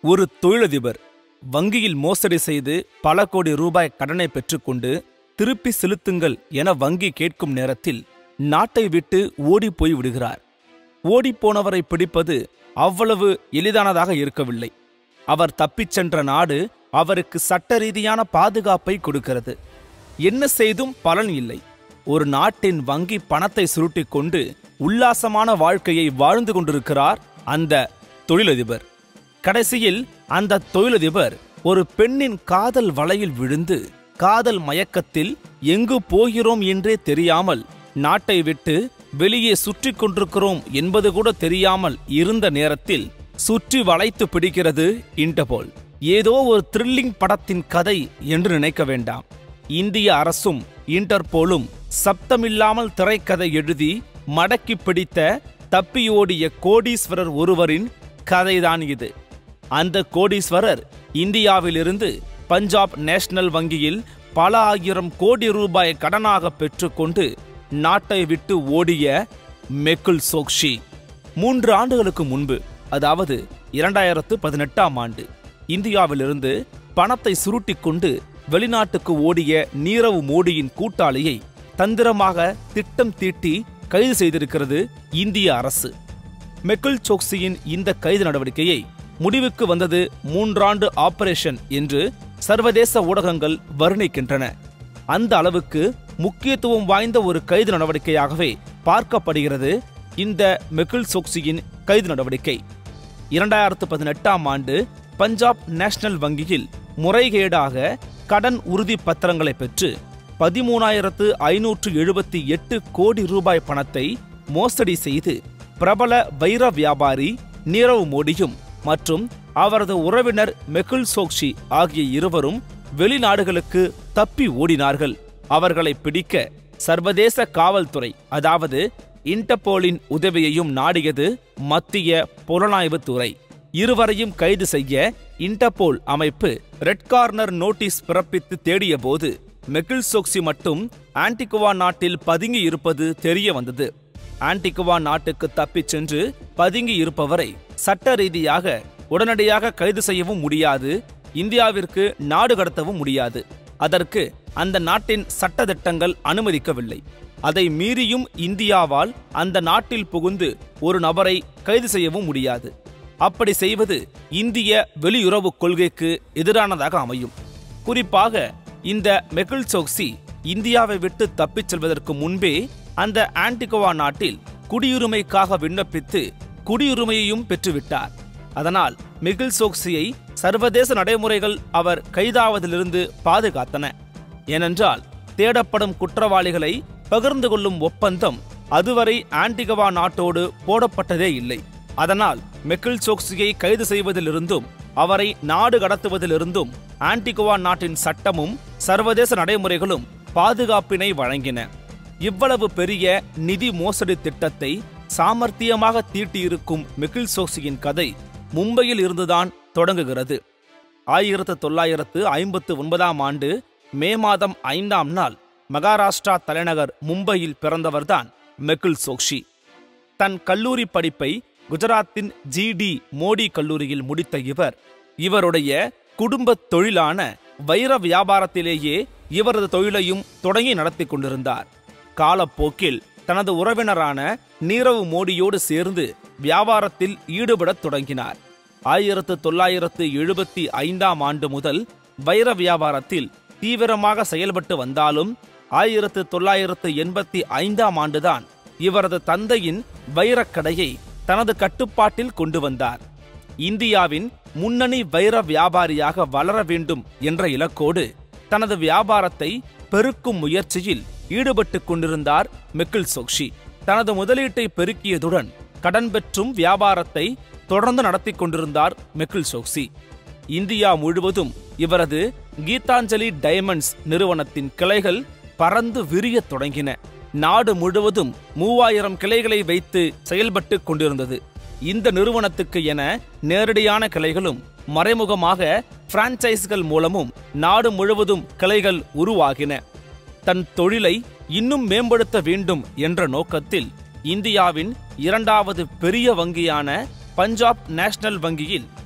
ஒரு தொழிலதிபர் வங்கியில் மோசடி செய்து பல கோடி ரூபாய் கடனை பெற்றுக்கொண்டு திருப்பி செலுத்துங்கள் என வங்கி கேட்கும் நேரத்தில் நாட்டை விட்டு ஓடிப் போய் விடுகிறார் ஓடிப்போனவரை பிடிப்பது அவ்வளவு எளிதானதாக இருக்கவில்லை அவர் தப்பிச் சென்ற நாடு அவருக்கு சட்ட ரீதியான பாதுகாப்பை கொடுக்கிறது என்ன செய்தும் பலன் இல்லை ஒரு நாட்டின் வங்கி பணத்தை சுருட்டிக் கொண்டு உல்லாசமான வாழ்க்கையை வாழ்ந்து கொண்டிருக்கிறார் அந்த தொழிலதிபர் கடைசியில் அந்த தொழிலதிபர் ஒரு பெண்ணின் காதல் வலையில் விழுந்து காதல் மயக்கத்தில் எங்கு போகிறோம் என்றே தெரியாமல் நாட்டை விட்டு வெளியே சுற்றி கொண்டிருக்கிறோம் என்பது கூட தெரியாமல் இருந்த நேரத்தில் சுற்றி வளைத்து பிடிக்கிறது இன்டர்போல் ஏதோ ஒரு த்ரில்லிங் படத்தின் கதை என்று நினைக்க வேண்டாம் இந்திய அரசும் இன்டர்போலும் சப்தமில்லாமல் திரைக்கதை எழுதி மடக்கி பிடித்த தப்பியோடிய கோடீஸ்வரர் ஒருவரின் கதைதான் இது அந்த கோடீஸ்வரர் இந்தியாவிலிருந்து பஞ்சாப் நேஷனல் வங்கியில் பல ஆயிரம் கோடி ரூபாய் கடனாக பெற்றுக்கொண்டு நாட்டை விட்டு ஓடிய மெக்குல் சோக்ஷி மூன்று ஆண்டுகளுக்கு முன்பு அதாவது இரண்டாயிரத்து பதினெட்டாம் ஆண்டு இந்தியாவிலிருந்து பணத்தை சுருட்டிக் கொண்டு வெளிநாட்டுக்கு ஓடிய நீரவ் மோடியின் கூட்டாளியை தந்திரமாக திட்டம் தீட்டி கைது செய்திருக்கிறது இந்திய அரசு மெக்குல் சோக்சியின் இந்த கைது நடவடிக்கையை முடிவுக்கு வந்தது மூன்றாண்டு ஆபரேஷன் என்று சர்வதேச ஊடகங்கள் வர்ணிக்கின்றன அந்த அளவுக்கு முக்கியத்துவம் வாய்ந்த ஒரு கைது நடவடிக்கையாகவே பார்க்கப்படுகிறது இந்த மெக்குல் சோக்சியின் கைது நடவடிக்கை இரண்டாயிரத்து பதினெட்டாம் ஆண்டு பஞ்சாப் நேஷனல் வங்கியில் முறைகேடாக கடன் உறுதி பத்திரங்களை பெற்று பதிமூணாயிரத்து ஐநூற்று எழுபத்தி எட்டு கோடி ரூபாய் பணத்தை மோசடி செய்து பிரபல வைர வியாபாரி நீரவ் மோடியும் மற்றும் அவரது உறவினர் மெகுல் சோக்ஷி ஆகிய இருவரும் வெளிநாடுகளுக்கு தப்பி ஓடினார்கள் அவர்களை பிடிக்க சர்வதேச காவல்துறை அதாவது இன்டர்போலின் உதவியையும் நாடியது மத்திய புலனாய்வுத் துறை இருவரையும் கைது செய்ய இன்டர்போல் அமைப்பு ரெட் கார்னர் நோட்டீஸ் பிறப்பித்து தேடியபோது மெகில் சோக்சி மட்டும் ஆன்டிகுவா நாட்டில் பதுங்கி இருப்பது தெரிய வந்தது ஆன்டிகுவா நாட்டுக்கு தப்பிச் சென்று பதுங்கி இருப்பவரை சட்ட ரீதியாக உடனடியாக கைது செய்யவும் முடியாது இந்தியாவிற்கு நாடு கடத்தவும் முடியாது அதற்கு அந்த நாட்டின் சட்டதிட்டங்கள் அனுமதிக்கவில்லை அதை மீறியும் இந்தியாவால் அந்த நாட்டில் புகுந்து ஒரு நபரை கைது செய்யவும் முடியாது அப்படி செய்வது இந்திய வெளியுறவு கொள்கைக்கு எதிரானதாக அமையும் குறிப்பாக இந்த மெகுல் சோக்சி இந்தியாவை விட்டு தப்பிச் செல்வதற்கு முன்பே அந்த ஆன்டிகுவா நாட்டில் குடியுரிமைக்காக விண்ணப்பித்து குடியுரிமையையும் பெற்றுவிட்டார் அதனால் மெகுல் சோக்சியை சர்வதேச நடைமுறைகள் அவர் கைதாவதிலிருந்து பாதுகாத்தன ஏனென்றால் தேடப்படும் குற்றவாளிகளை பகிர்ந்து கொள்ளும் ஒப்பந்தம் அதுவரை ஆன்டிகவா நாட்டோடு போடப்பட்டதே இல்லை அதனால் மெக்கில் சோக்சியை கைது செய்வதிலிருந்தும் அவரை நாடு கடத்துவதிலிருந்தும் ஆன்டிகுவா நாட்டின் சட்டமும் சர்வதேச நடைமுறைகளும் பாதுகாப்பினை வழங்கின இவ்வளவு பெரிய நிதி மோசடி திட்டத்தை சாமர்த்தியமாக தீட்டியிருக்கும் மெகில் சோக்சியின் கதை மும்பையில் இருந்துதான் தொடங்குகிறது ஆயிரத்து தொள்ளாயிரத்து ஐம்பத்து ஒன்பதாம் ஆண்டு மே மாதம் ஐந்தாம் நாள் மகாராஷ்டிரா தலைநகர் மும்பையில் பிறந்தவர்தான் மெகுல் சோக்ஷி தன் கல்லூரி படிப்பை குஜராத்தின் ஜிடி மோடி கல்லூரியில் முடித்த இவர் இவருடைய குடும்பத் தொழிலான வைர வியாபாரத்திலேயே இவரது தொழிலையும் தொடங்கி நடத்தி கொண்டிருந்தார் காலப்போக்கில் தனது உறவினரான நீரவ் மோடியோடு சேர்ந்து வியாபாரத்தில் ஈடுபடத் தொடங்கினார் ஆயிரத்து தொள்ளாயிரத்து எழுபத்தி ஐந்தாம் ஆண்டு முதல் வைர வியாபாரத்தில் தீவிரமாக செயல்பட்டு வந்தாலும் ஆயிரத்து தொள்ளாயிரத்து எண்பத்தி ஐந்தாம் ஆண்டுதான் இவரது தந்தையின் வைரக்கடையை தனது கட்டுப்பாட்டில் கொண்டு வந்தார் இந்தியாவின் முன்னணி வைர வியாபாரியாக வளர வேண்டும் என்ற இலக்கோடு தனது வியாபாரத்தை பெருக்கும் முயற்சியில் ஈடுபட்டுக் கொண்டிருந்தார் மெக்கில் சோக்ஷி தனது முதலீட்டை பெருக்கியதுடன் கடன் பெற்றும் வியாபாரத்தை தொடர்ந்து நடத்தி கொண்டிருந்தார் மெக்கில் சோக்சி இந்தியா முழுவதும் இவரது கீதாஞ்சலி டைமண்ட்ஸ் நிறுவனத்தின் கிளைகள் பறந்து விரியத் தொடங்கின நாடு முழுவதும் மூவாயிரம் கிளைகளை வைத்து செயல்பட்டு கொண்டிருந்தது இந்த நிறுவனத்துக்கு என நேரடியான கிளைகளும் மறைமுகமாக பிரான்ச்சைஸ்கள் மூலமும் நாடு முழுவதும் கிளைகள் உருவாகின தன் தொழிலை இன்னும் மேம்படுத்த வேண்டும் என்ற நோக்கத்தில் இந்தியாவின் இரண்டாவது பெரிய வங்கியான பஞ்சாப் நேஷனல் வங்கியில்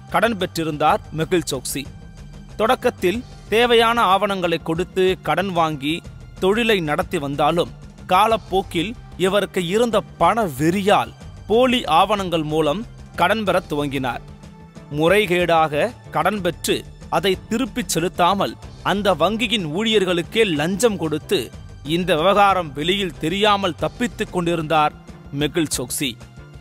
கடன் பெற்றிருந்தார் மெகுல் சோக்சி தொடக்கத்தில் தேவையான ஆவணங்களை கொடுத்து கடன் வாங்கி தொழிலை நடத்தி வந்தாலும் காலப்போக்கில் இவருக்கு இருந்த பண வெறியால் போலி ஆவணங்கள் மூலம் கடன் பெறத் துவங்கினார் முறைகேடாக கடன் பெற்று அதை திருப்பிச் செலுத்தாமல் அந்த வங்கியின் ஊழியர்களுக்கே லஞ்சம் கொடுத்து இந்த விவகாரம் வெளியில் தெரியாமல் தப்பித்துக் கொண்டிருந்தார் மெகுல் சோக்சி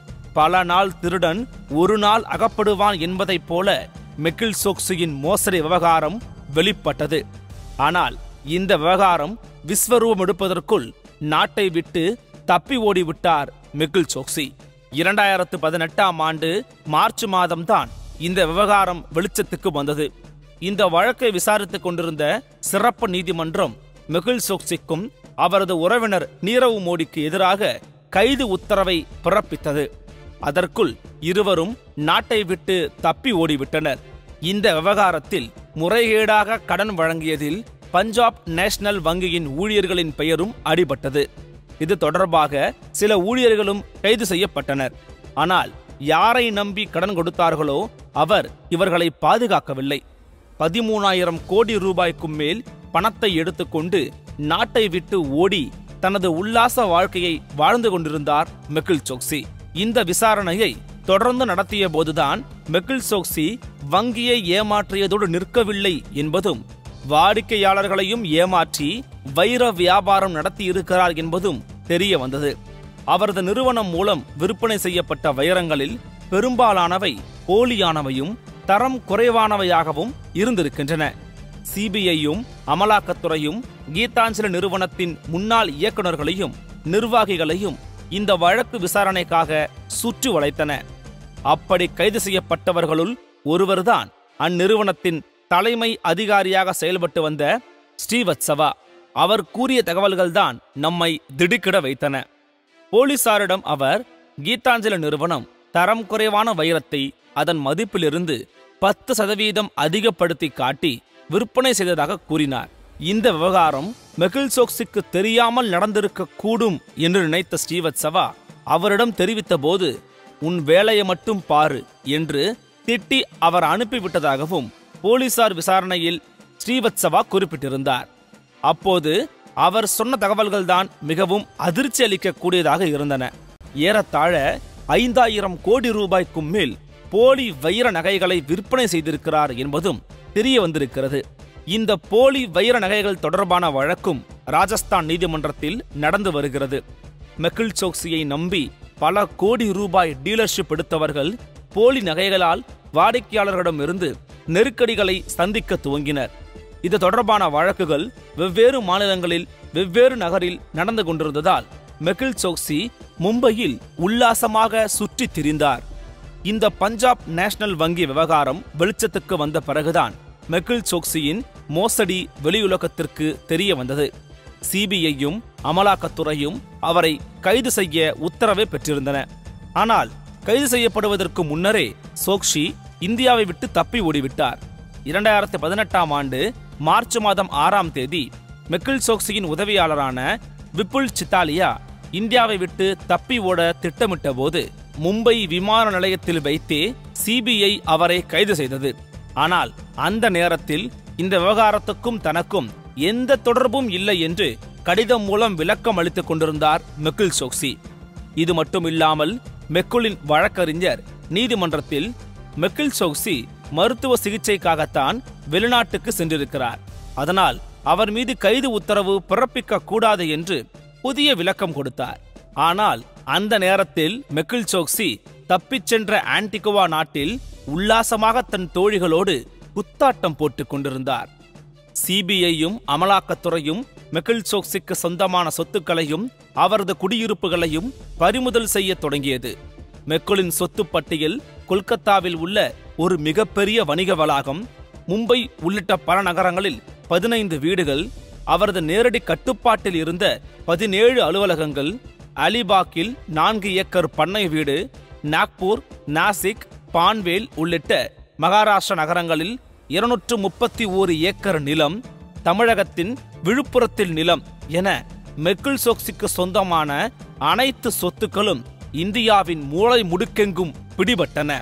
பல நாள் திருடன் ஒரு நாள் அகப்படுவான் என்பதைப் போல மெக்கில் சோக்சியின் மோசடி விவகாரம் வெளிப்பட்டது ஆனால் இந்த விவகாரம் விஸ்வரூபம் எடுப்பதற்குள் நாட்டை விட்டு தப்பி ஓடிவிட்டார் மெகுல் சோக்சி இரண்டாயிரத்து பதினெட்டாம் ஆண்டு மார்ச் மாதம்தான் இந்த விவகாரம் வெளிச்சத்துக்கு வந்தது இந்த வழக்கை விசாரித்துக் கொண்டிருந்த சிறப்பு நீதிமன்றம் மெகுல் சோக்சிக்கும் அவரது உறவினர் நீரவ் மோடிக்கு எதிராக கைது உத்தரவை பிறப்பித்தது அதற்குள் இருவரும் நாட்டை விட்டு தப்பி ஓடிவிட்டனர் இந்த விவகாரத்தில் முறைகேடாக கடன் வழங்கியதில் பஞ்சாப் நேஷனல் வங்கியின் ஊழியர்களின் பெயரும் அடிபட்டது இது தொடர்பாக சில ஊழியர்களும் கைது செய்யப்பட்டனர் ஆனால் யாரை நம்பி கடன் கொடுத்தார்களோ அவர் இவர்களை பாதுகாக்கவில்லை பதிமூணாயிரம் கோடி ரூபாய்க்கும் மேல் பணத்தை எடுத்துக்கொண்டு நாட்டை விட்டு ஓடி தனது உல்லாச வாழ்க்கையை வாழ்ந்து கொண்டிருந்தார் மெகுல் சோக்சி இந்த விசாரணையை தொடர்ந்து நடத்திய போதுதான் மெகுல் சோக்சி வங்கியை ஏமாற்றியதோடு நிற்கவில்லை என்பதும் வாடிக்கையாளர்களையும் ஏமாற்றி வைர வியாபாரம் நடத்தியிருக்கிறார் என்பதும் தெரிய வந்தது அவரது நிறுவனம் மூலம் விற்பனை செய்யப்பட்ட வைரங்களில் பெரும்பாலானவை போலியானவையும் தரம் குறைவானவையாகவும் இருந்திருக்கின்றன சிபிஐயும் அமலாக்கத்துறையும் கீதாஞ்சலி நிறுவனத்தின் முன்னாள் இயக்குநர்களையும் நிர்வாகிகளையும் இந்த வழக்கு விசாரணைக்காக சுற்றி வளைத்தன அப்படி கைது செய்யப்பட்டவர்களுள் ஒருவர்தான் அந்நிறுவனத்தின் தலைமை அதிகாரியாக செயல்பட்டு வந்த ஸ்ரீவத்சவா அவர் கூறிய தகவல்கள்தான் நம்மை திடுக்கிட வைத்தன போலீசாரிடம் அவர் கீதாஞ்சலி நிறுவனம் தரம் குறைவான வைரத்தை அதன் மதிப்பிலிருந்து பத்து சதவீதம் அதிகப்படுத்தி காட்டி விற்பனை செய்ததாக கூறினார் இந்த விவகாரம் மெகுல் சோக்சிக்கு தெரியாமல் நடந்திருக்க கூடும் என்று நினைத்த ஸ்ரீவத்சவா அவரிடம் தெரிவித்த போது உன் வேலையை மட்டும் பாரு என்று திட்டி அவர் அனுப்பிவிட்டதாகவும் போலீசார் விசாரணையில் ஸ்ரீவத்சவா குறிப்பிட்டிருந்தார் அப்போது அவர் சொன்ன தகவல்கள்தான் மிகவும் அதிர்ச்சி அளிக்கக்கூடியதாக இருந்தன ஏறத்தாழ ஐந்தாயிரம் கோடி ரூபாய்க்கும் மேல் போலி வைர நகைகளை விற்பனை செய்திருக்கிறார் என்பதும் தெரிய வந்திருக்கிறது இந்த போலி வைர நகைகள் தொடர்பான வழக்கும் ராஜஸ்தான் நீதிமன்றத்தில் நடந்து வருகிறது மெகுல் சோக்சியை நம்பி பல கோடி ரூபாய் டீலர்ஷிப் எடுத்தவர்கள் போலி நகைகளால் வாடிக்கையாளர்களிடமிருந்து நெருக்கடிகளை சந்திக்க துவங்கினர் இது தொடர்பான வழக்குகள் வெவ்வேறு மாநிலங்களில் வெவ்வேறு நகரில் நடந்து கொண்டிருந்ததால் மெகுல் சோக்சி மும்பையில் உல்லாசமாக சுற்றித் திரிந்தார் இந்த பஞ்சாப் நேஷனல் வங்கி விவகாரம் வெளிச்சத்துக்கு வந்த பிறகுதான் மெகுல் சோக்சியின் மோசடி வெளியுலகத்திற்கு தெரிய வந்தது சிபிஐயும் அமலாக்கத்துறையும் அவரை கைது செய்ய உத்தரவை பெற்றிருந்தன ஆனால் கைது செய்யப்படுவதற்கு முன்னரே சோக்ஷி இந்தியாவை விட்டு தப்பி ஓடிவிட்டார் இரண்டாயிரத்தி பதினெட்டாம் ஆண்டு மார்ச் மாதம் ஆறாம் தேதி மெக்குல் சோக்சியின் உதவியாளரான விபுல் சித்தாலியா இந்தியாவை விட்டு தப்பி ஓட திட்டமிட்ட போது மும்பை விமான நிலையத்தில் வைத்தே சிபிஐ அவரை கைது செய்தது ஆனால் அந்த நேரத்தில் இந்த விவகாரத்துக்கும் தனக்கும் எந்த தொடர்பும் இல்லை என்று கடிதம் மூலம் விளக்கம் அளித்துக் கொண்டிருந்தார் மெக்குல் சோக்சி இது மட்டுமில்லாமல் மெக்குலின் வழக்கறிஞர் நீதிமன்றத்தில் மெக்குல் சோக்சி மருத்துவ சிகிச்சைக்காகத்தான் வெளிநாட்டுக்கு சென்றிருக்கிறார் அதனால் அவர் மீது கைது உத்தரவு பிறப்பிக்க கூடாது என்று புதிய விளக்கம் கொடுத்தார் ஆனால் அந்த நேரத்தில் மெக்குல் சோக்சி தப்பிச் சென்ற ஆன்டிகுவா நாட்டில் உல்லாசமாக தன் தோழிகளோடு குத்தாட்டம் போட்டுக் கொண்டிருந்தார் சிபிஐயும் அமலாக்கத்துறையும் மெகுல் சோக்சிக்கு சொந்தமான சொத்துக்களையும் அவரது குடியிருப்புகளையும் பறிமுதல் செய்ய தொடங்கியது மெக்குலின் சொத்து பட்டியல் கொல்கத்தாவில் உள்ள ஒரு மிகப்பெரிய வணிக வளாகம் மும்பை உள்ளிட்ட பல நகரங்களில் பதினைந்து வீடுகள் அவரது நேரடி கட்டுப்பாட்டில் இருந்த பதினேழு அலுவலகங்கள் அலிபாக்கில் நான்கு ஏக்கர் பண்ணை வீடு நாக்பூர் நாசிக் பான்வேல் உள்ளிட்ட மகாராஷ்டிர நகரங்களில் இருநூற்று முப்பத்தி ஓரு ஏக்கர் நிலம் தமிழகத்தின் விழுப்புரத்தில் நிலம் என மெக்குல் சோக்சிக்கு சொந்தமான அனைத்து சொத்துக்களும் இந்தியாவின் மூளை முடுக்கெங்கும் பிடிபட்டன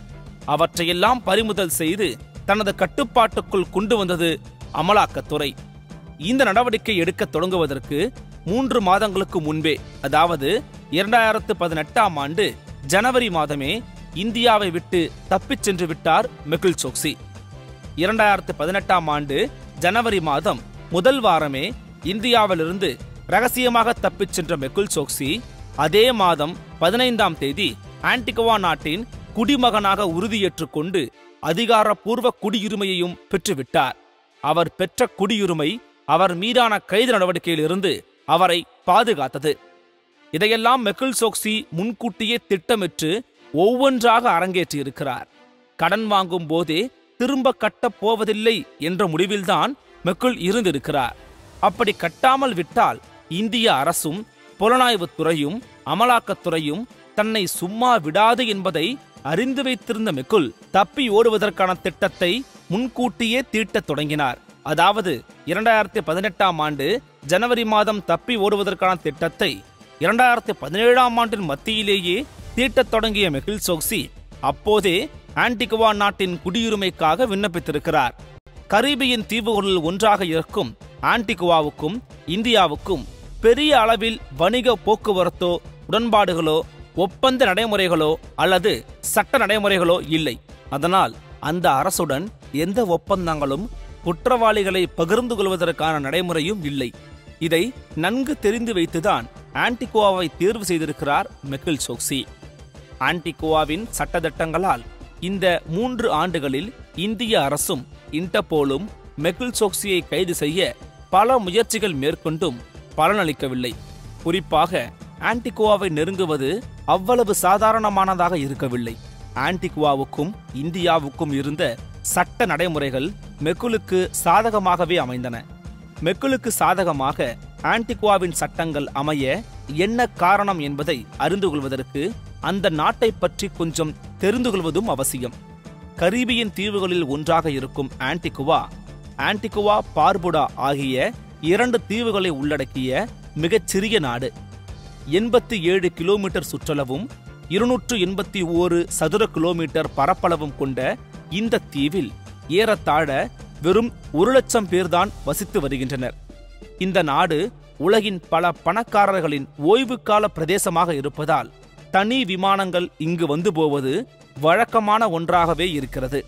அவற்றையெல்லாம் பறிமுதல் செய்து தனது கட்டுப்பாட்டுக்குள் கொண்டு வந்தது அமலாக்கத்துறை இந்த நடவடிக்கை எடுக்க தொடங்குவதற்கு மூன்று மாதங்களுக்கு முன்பே அதாவது இரண்டாயிரத்து பதினெட்டாம் ஆண்டு ஜனவரி மாதமே இந்தியாவை விட்டு தப்பிச் சென்று விட்டார் மெகுல் சோக்சி இரண்டாயிரத்து பதினெட்டாம் ஆண்டு ஜனவரி மாதம் முதல் வாரமே இந்தியாவிலிருந்து ரகசியமாக தப்பிச் சென்ற மெகுல் சோக்சி அதே மாதம் பதினைந்தாம் தேதி ஆன்டிகுவா நாட்டின் குடிமகனாக உறுதியேற்றுக் கொண்டு அதிகாரப்பூர்வ குடியுரிமையையும் பெற்றுவிட்டார் அவர் பெற்ற குடியுரிமை அவர் மீதான கைது நடவடிக்கையிலிருந்து அவரை பாதுகாத்தது இதையெல்லாம் மெகுல் சோக்சி முன்கூட்டியே திட்டமிட்டு ஒவ்வொன்றாக அரங்கேற்றியிருக்கிறார் கடன் வாங்கும் போதே திரும்ப கட்டப் போவதில்லை என்ற முடிவில்தான் மெக்குல் இருந்திருக்கிறார் அப்படி கட்டாமல் விட்டால் இந்திய அரசும் புலனாய்வுத் துறையும் அமலாக்கத்துறையும் தன்னை சும்மா விடாது என்பதை அறிந்து வைத்திருந்த மெக்குல் தப்பி ஓடுவதற்கான திட்டத்தை முன்கூட்டியே தீட்டத் தொடங்கினார் அதாவது இரண்டாயிரத்தி பதினெட்டாம் ஆண்டு ஜனவரி மாதம் தப்பி ஓடுவதற்கான திட்டத்தை இரண்டாயிரத்தி பதினேழாம் ஆண்டின் மத்தியிலேயே தீட்டத் தொடங்கிய மெகுல் சோக்சி அப்போதே ஆன்டிகுவா நாட்டின் குடியுரிமைக்காக விண்ணப்பித்திருக்கிறார் கரீபியன் தீவுகளில் ஒன்றாக இருக்கும் ஆன்டிகுவாவுக்கும் இந்தியாவுக்கும் பெரிய அளவில் வணிக போக்குவரத்தோ உடன்பாடுகளோ ஒப்பந்த நடைமுறைகளோ அல்லது சட்ட நடைமுறைகளோ இல்லை அதனால் அந்த அரசுடன் எந்த ஒப்பந்தங்களும் குற்றவாளிகளை பகிர்ந்து கொள்வதற்கான நடைமுறையும் இல்லை இதை நன்கு தெரிந்து வைத்துதான் ஆன்டிகுவாவை தேர்வு செய்திருக்கிறார் மெக்கில் சோக்சி ஆன்டிகுவாவின் சட்டத்திட்டங்களால் இந்த மூன்று ஆண்டுகளில் இந்திய அரசும் இன்டர்போலும் மெகுல் சோக்சியை கைது செய்ய பல முயற்சிகள் மேற்கொண்டும் பலனளிக்கவில்லை குறிப்பாக ஆன்டிகுவாவை நெருங்குவது அவ்வளவு சாதாரணமானதாக இருக்கவில்லை ஆன்டிகுவாவுக்கும் இந்தியாவுக்கும் இருந்த சட்ட நடைமுறைகள் மெக்குலுக்கு சாதகமாகவே அமைந்தன மெக்குலுக்கு சாதகமாக ஆன்டிகுவாவின் சட்டங்கள் அமைய என்ன காரணம் என்பதை அறிந்து கொள்வதற்கு அந்த நாட்டை பற்றி கொஞ்சம் தெரிந்து கொள்வதும் அவசியம் கரீபியன் தீவுகளில் ஒன்றாக இருக்கும் ஆன்டிகுவா ஆன்டிகுவா பார்புடா ஆகிய இரண்டு தீவுகளை உள்ளடக்கிய மிகச்சிறிய நாடு எண்பத்தி ஏழு கிலோமீட்டர் சுற்றளவும் இருநூற்று எண்பத்தி ஓரு சதுர கிலோமீட்டர் பரப்பளவும் கொண்ட இந்த தீவில் ஏறத்தாழ வெறும் ஒரு லட்சம் பேர்தான் வசித்து வருகின்றனர் இந்த நாடு உலகின் பல பணக்காரர்களின் ஓய்வுக்கால பிரதேசமாக இருப்பதால் தனி விமானங்கள் இங்கு வந்து போவது வழக்கமான ஒன்றாகவே இருக்கிறது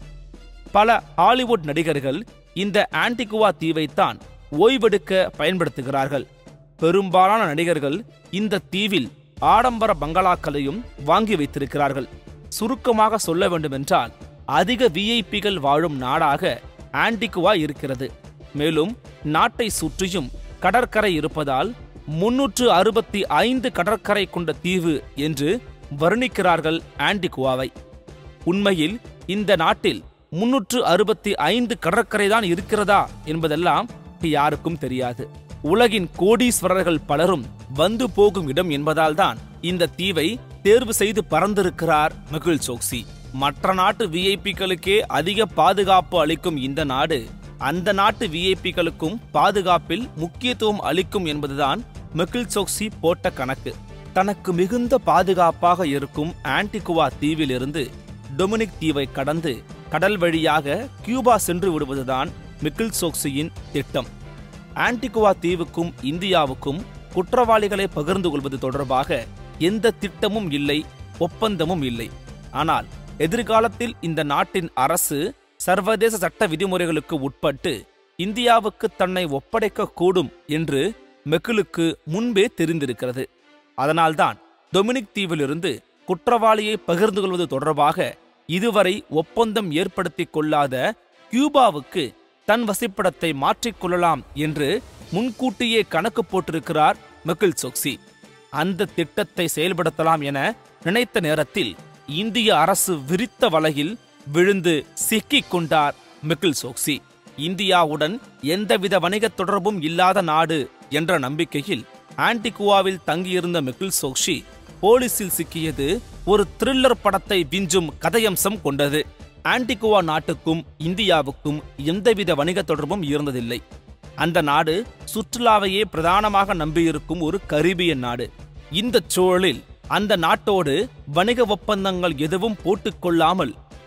பல ஹாலிவுட் நடிகர்கள் இந்த ஆன்டிகுவா தீவைத்தான் ஓய்வெடுக்க பயன்படுத்துகிறார்கள் பெரும்பாலான நடிகர்கள் இந்த தீவில் ஆடம்பர பங்களாக்களையும் வாங்கி வைத்திருக்கிறார்கள் சுருக்கமாக சொல்ல வேண்டுமென்றால் அதிக விஐபிகள் வாழும் நாடாக ஆன்டிகுவா இருக்கிறது மேலும் நாட்டை சுற்றியும் கடற்கரை இருப்பதால் முன்னூற்று அறுபத்தி ஐந்து கடற்கரை கொண்ட தீவு என்று வர்ணிக்கிறார்கள் ஆன்டிகுவாவை உண்மையில் இந்த நாட்டில் முன்னூற்று அறுபத்தி ஐந்து கடற்கரைதான் இருக்கிறதா என்பதெல்லாம் யாருக்கும் தெரியாது உலகின் கோடீஸ்வரர்கள் பலரும் வந்து போகும் இடம் என்பதால்தான் இந்த தீவை தேர்வு செய்து பறந்திருக்கிறார் மெகுல் சோக்சி மற்ற நாட்டு விஐபிக்களுக்கே அதிக பாதுகாப்பு அளிக்கும் இந்த நாடு அந்த நாட்டு விஐபிக்களுக்கும் பாதுகாப்பில் முக்கியத்துவம் அளிக்கும் என்பதுதான் மெகுல் சோக்சி போட்ட கணக்கு தனக்கு மிகுந்த பாதுகாப்பாக இருக்கும் ஆன்டிகுவா தீவிலிருந்து டொமினிக் தீவை கடந்து கடல் வழியாக கியூபா சென்று விடுவதுதான் மிக்கில் சோக்சியின் திட்டம் ஆன்டிகுவா தீவுக்கும் இந்தியாவுக்கும் குற்றவாளிகளை பகிர்ந்து கொள்வது தொடர்பாக எந்த திட்டமும் இல்லை ஒப்பந்தமும் இல்லை ஆனால் எதிர்காலத்தில் இந்த நாட்டின் அரசு சர்வதேச சட்ட விதிமுறைகளுக்கு உட்பட்டு இந்தியாவுக்கு தன்னை ஒப்படைக்க கூடும் என்று மெக்குலுக்கு முன்பே தெரிந்திருக்கிறது அதனால்தான் டொமினிக் தீவிலிருந்து குற்றவாளியை பகிர்ந்து கொள்வது தொடர்பாக இதுவரை ஒப்பந்தம் ஏற்படுத்திக் கொள்ளாத கியூபாவுக்கு தன் வசிப்பிடத்தை மாற்றிக்கொள்ளலாம் என்று முன்கூட்டியே கணக்கு போட்டிருக்கிறார் மெக்கில் சோக்சி அந்த திட்டத்தை செயல்படுத்தலாம் என நினைத்த நேரத்தில் இந்திய அரசு விரித்த வலையில் விழுந்து சிக்கிக் கொண்டார் மெக்கில் சோக்சி இந்தியாவுடன் எந்தவித வணிகத் தொடர்பும் இல்லாத நாடு என்ற நம்பிக்கையில் ஆன்டிகுவாவில் தங்கியிருந்த மெக்கில் சோக்ஷி போலீசில் சிக்கியது ஒரு த்ரில்லர் படத்தை விஞ்சும் கதையம்சம் கொண்டது ஆன்டிகுவா நாட்டுக்கும் இந்தியாவுக்கும் எந்தவித வணிக தொடர்பும் இருந்ததில்லை அந்த நாடு சுற்றுலாவையே பிரதானமாக நம்பியிருக்கும் ஒரு கரீபியன் நாடு இந்த சூழலில் அந்த நாட்டோடு வணிக ஒப்பந்தங்கள் எதுவும் போட்டுக்கொள்ளாமல்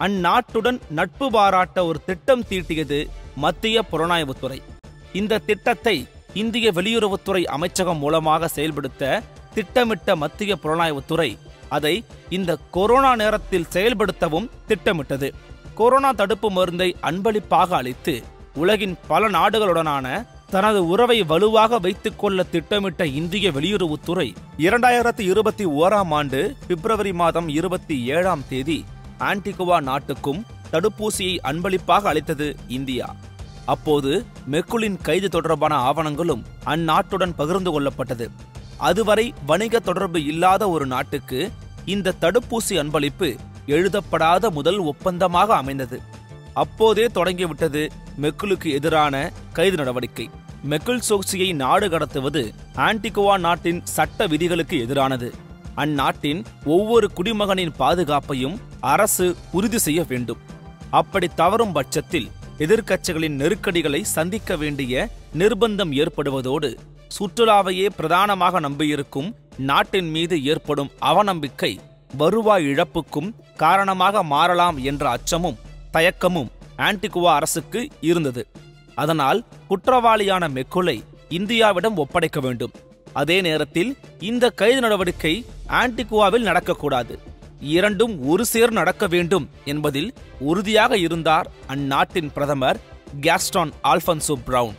அந்நாட்டுடன் நட்பு பாராட்ட ஒரு திட்டம் தீட்டியது மத்திய புலனாய்வுத்துறை இந்த திட்டத்தை இந்திய வெளியுறவுத்துறை அமைச்சகம் மூலமாக செயல்படுத்த திட்டமிட்ட மத்திய புலனாய்வுத்துறை அதை இந்த கொரோனா நேரத்தில் செயல்படுத்தவும் திட்டமிட்டது கொரோனா தடுப்பு மருந்தை அன்பளிப்பாக அளித்து உலகின் பல நாடுகளுடனான தனது உறவை வலுவாக வைத்துக் கொள்ள திட்டமிட்ட இந்திய வெளியுறவுத்துறை இரண்டாயிரத்தி இருபத்தி ஓராம் ஆண்டு பிப்ரவரி மாதம் இருபத்தி ஏழாம் தேதி ஆன்டிகுவா நாட்டுக்கும் தடுப்பூசியை அன்பளிப்பாக அளித்தது இந்தியா அப்போது மெக்குலின் கைது தொடர்பான ஆவணங்களும் அந்நாட்டுடன் பகிர்ந்து கொள்ளப்பட்டது அதுவரை வணிக தொடர்பு இல்லாத ஒரு நாட்டுக்கு இந்த தடுப்பூசி அன்பளிப்பு எழுதப்படாத முதல் ஒப்பந்தமாக அமைந்தது அப்போதே தொடங்கிவிட்டது மெக்குலுக்கு எதிரான கைது நடவடிக்கை மெக்குல் சோக்சியை நாடு கடத்துவது ஆன்டிகுவா நாட்டின் சட்ட விதிகளுக்கு எதிரானது அந்நாட்டின் ஒவ்வொரு குடிமகனின் பாதுகாப்பையும் அரசு உறுதி செய்ய வேண்டும் அப்படி தவறும் பட்சத்தில் எதிர்க்கட்சிகளின் நெருக்கடிகளை சந்திக்க வேண்டிய நிர்பந்தம் ஏற்படுவதோடு சுற்றுலாவையே பிரதானமாக நம்பியிருக்கும் நாட்டின் மீது ஏற்படும் அவநம்பிக்கை வருவாய் இழப்புக்கும் காரணமாக மாறலாம் என்ற அச்சமும் தயக்கமும் ஆன்டிகுவா அரசுக்கு இருந்தது அதனால் குற்றவாளியான மெக்குலை இந்தியாவிடம் ஒப்படைக்க வேண்டும் அதே நேரத்தில் இந்த கைது நடவடிக்கை ஆன்டிகுவாவில் நடக்கக்கூடாது இரண்டும் ஒரு சேர் நடக்க வேண்டும் என்பதில் உறுதியாக இருந்தார் அந்நாட்டின் பிரதமர் கேஸ்டான் ஆல்பன்சோ பிரவுன்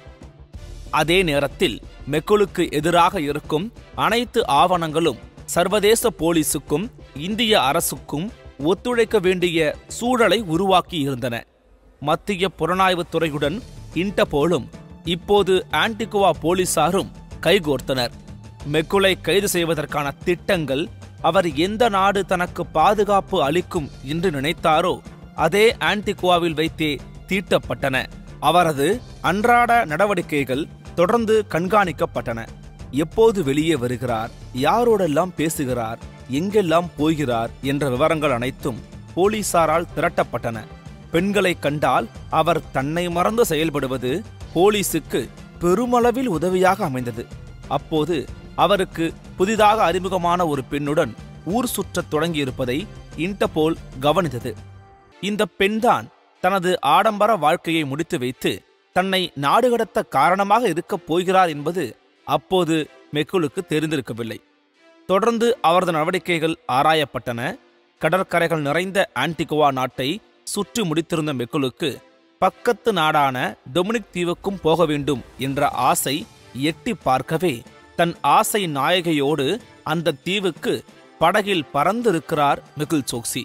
அதே நேரத்தில் மெக்குலுக்கு எதிராக இருக்கும் அனைத்து ஆவணங்களும் சர்வதேச போலீசுக்கும் இந்திய அரசுக்கும் ஒத்துழைக்க வேண்டிய சூழலை உருவாக்கி இருந்தன மத்திய புலனாய்வுத் துறையுடன் இன்டபோலும் இப்போது ஆன்டிகுவா போலீசாரும் கைகோர்த்தனர் மெக்குலை கைது செய்வதற்கான திட்டங்கள் அவர் எந்த நாடு தனக்கு பாதுகாப்பு அளிக்கும் என்று நினைத்தாரோ அதே ஆன்டிகுவாவில் வைத்தே தீட்டப்பட்டன அவரது அன்றாட நடவடிக்கைகள் தொடர்ந்து கண்காணிக்கப்பட்டன எப்போது வெளியே வருகிறார் யாரோடெல்லாம் பேசுகிறார் எங்கெல்லாம் போகிறார் என்ற விவரங்கள் அனைத்தும் போலீசாரால் திரட்டப்பட்டன பெண்களை கண்டால் அவர் தன்னை மறந்து செயல்படுவது போலீசுக்கு பெருமளவில் உதவியாக அமைந்தது அப்போது அவருக்கு புதிதாக அறிமுகமான ஒரு பெண்ணுடன் ஊர் சுற்றத் தொடங்கியிருப்பதை இன்டர்போல் கவனித்தது இந்த பெண்தான் தனது ஆடம்பர வாழ்க்கையை முடித்து வைத்து தன்னை நாடு கடத்த காரணமாக இருக்கப் போகிறார் என்பது அப்போது மெக்குலுக்கு தெரிந்திருக்கவில்லை தொடர்ந்து அவரது நடவடிக்கைகள் ஆராயப்பட்டன கடற்கரைகள் நிறைந்த ஆன்டிகுவா நாட்டை சுற்றி முடித்திருந்த மெக்குலுக்கு பக்கத்து நாடான டொமினிக் தீவுக்கும் போக வேண்டும் என்ற ஆசை எட்டி பார்க்கவே தன் ஆசை நாயகையோடு அந்த தீவுக்கு படகில் பறந்திருக்கிறார் மெகுல் சோக்சி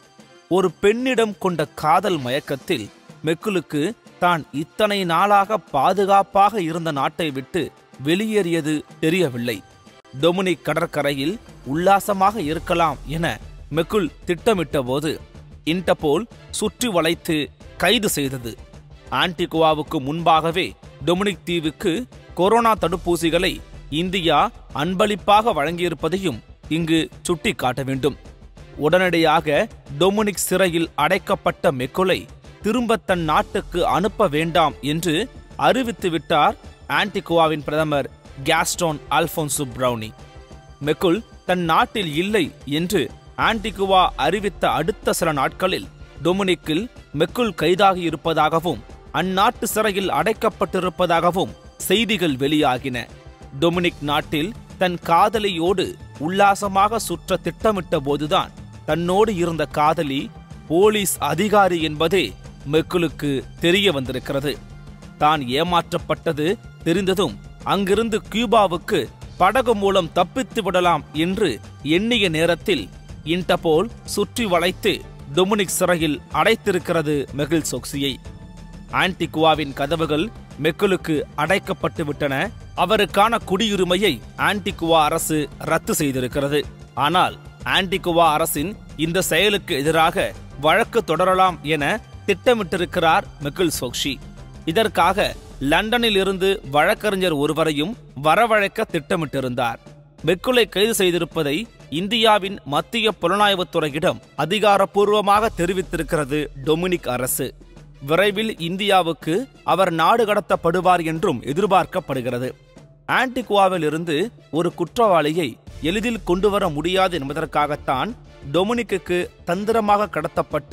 ஒரு பெண்ணிடம் கொண்ட காதல் மயக்கத்தில் மெக்குலுக்கு தான் இத்தனை நாளாக பாதுகாப்பாக இருந்த நாட்டை விட்டு வெளியேறியது தெரியவில்லை டொமினிக் கடற்கரையில் உல்லாசமாக இருக்கலாம் என மெக்குல் திட்டமிட்டபோது இன்டர்போல் சுற்றி வளைத்து கைது செய்தது ஆன்டிகுவாவுக்கு முன்பாகவே டொமினிக் தீவுக்கு கொரோனா தடுப்பூசிகளை இந்தியா அன்பளிப்பாக வழங்கியிருப்பதையும் இங்கு சுட்டிக்காட்ட வேண்டும் உடனடியாக டொமினிக் சிறையில் அடைக்கப்பட்ட மெக்குலை திரும்ப தன் நாட்டுக்கு அனுப்ப வேண்டாம் என்று அறிவித்துவிட்டார் ஆன்டிகுவாவின் பிரதமர் கேஸ்டோன் அல்போன்சு பிரவுனி மெக்குல் தன் நாட்டில் இல்லை என்று ஆன்டிகுவா அறிவித்த அடுத்த சில நாட்களில் டொமினிக்கில் மெக்குல் கைதாகி இருப்பதாகவும் அந்நாட்டு சிறையில் அடைக்கப்பட்டிருப்பதாகவும் செய்திகள் வெளியாகின டொமினிக் நாட்டில் தன் காதலியோடு உல்லாசமாக சுற்ற திட்டமிட்ட போதுதான் தன்னோடு இருந்த காதலி போலீஸ் அதிகாரி என்பதே மெக்குலுக்கு தெரிய வந்திருக்கிறது தான் ஏமாற்றப்பட்டது தெரிந்ததும் அங்கிருந்து கியூபாவுக்கு படகு மூலம் தப்பித்து விடலாம் என்று எண்ணிய நேரத்தில் இன்டர்போல் சுற்றி வளைத்து டொமினிக் சிறையில் அடைத்திருக்கிறது மெகுல் சோக்சியை ஆன்டிகுவாவின் கதவுகள் மெக்குலுக்கு அடைக்கப்பட்டு விட்டன அவருக்கான குடியுரிமையை ஆன்டிகுவா அரசு ரத்து செய்திருக்கிறது ஆனால் ஆன்டிகுவா அரசின் இந்த செயலுக்கு எதிராக வழக்கு தொடரலாம் என திட்டமிட்டிருக்கிறார் மெக்குல் சோக்ஷி இதற்காக லண்டனில் இருந்து வழக்கறிஞர் ஒருவரையும் வரவழைக்க திட்டமிட்டிருந்தார் மெக்குலை கைது செய்திருப்பதை இந்தியாவின் மத்திய புலனாய்வுத்துறையிடம் அதிகாரப்பூர்வமாக தெரிவித்திருக்கிறது டொமினிக் அரசு விரைவில் இந்தியாவுக்கு அவர் நாடு கடத்தப்படுவார் என்றும் எதிர்பார்க்கப்படுகிறது ஆன்டிகுவாவில் இருந்து ஒரு குற்றவாளியை எளிதில் கொண்டு வர முடியாது என்பதற்காகத்தான் டொமினிக்குக்கு தந்திரமாக கடத்தப்பட்டு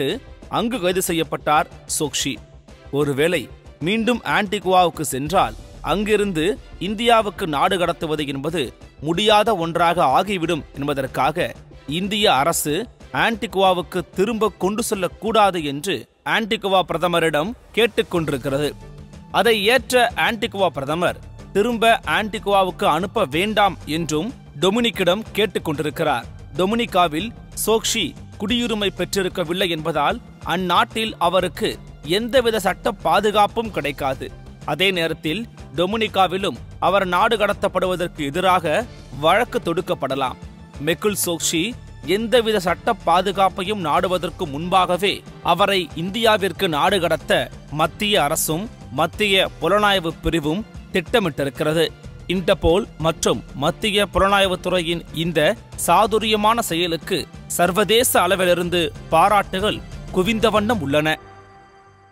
அங்கு கைது செய்யப்பட்டார் சோக்ஷி ஒருவேளை மீண்டும் ஆன்டிகுவாவுக்கு சென்றால் அங்கிருந்து இந்தியாவுக்கு நாடு கடத்துவது என்பது முடியாத ஒன்றாக ஆகிவிடும் என்பதற்காக இந்திய அரசு ஆன்டிகுவாவுக்கு திரும்ப கொண்டு செல்லக்கூடாது என்று ஆன்டிகுவா பிரதமரிடம் கேட்டுக்கொண்டிருக்கிறது அதை ஏற்ற ஆன்டிகுவா பிரதமர் திரும்ப ஆன்டிகுவாவுக்கு அனுப்ப வேண்டாம் என்றும் டொமினிக்கிடம் கேட்டுக்கொண்டிருக்கிறார் டொமினிகாவில் சோக்ஷி குடியுரிமை பெற்றிருக்கவில்லை என்பதால் அந்நாட்டில் அவருக்கு எந்தவித சட்ட பாதுகாப்பும் கிடைக்காது அதே நேரத்தில் டொமினிகாவிலும் அவர் நாடு கடத்தப்படுவதற்கு எதிராக வழக்கு தொடுக்கப்படலாம் மெக்குல் சோக்ஷி எந்தவித சட்ட பாதுகாப்பையும் நாடுவதற்கு முன்பாகவே அவரை இந்தியாவிற்கு நாடு கடத்த மத்திய அரசும் மத்திய புலனாய்வு பிரிவும் திட்டமிட்டிருக்கிறது இன்டர்போல் மற்றும் மத்திய புலனாய்வுத்துறையின் இந்த சாதுரியமான செயலுக்கு சர்வதேச அளவிலிருந்து பாராட்டுகள் குவிந்த வண்ணம் உள்ளன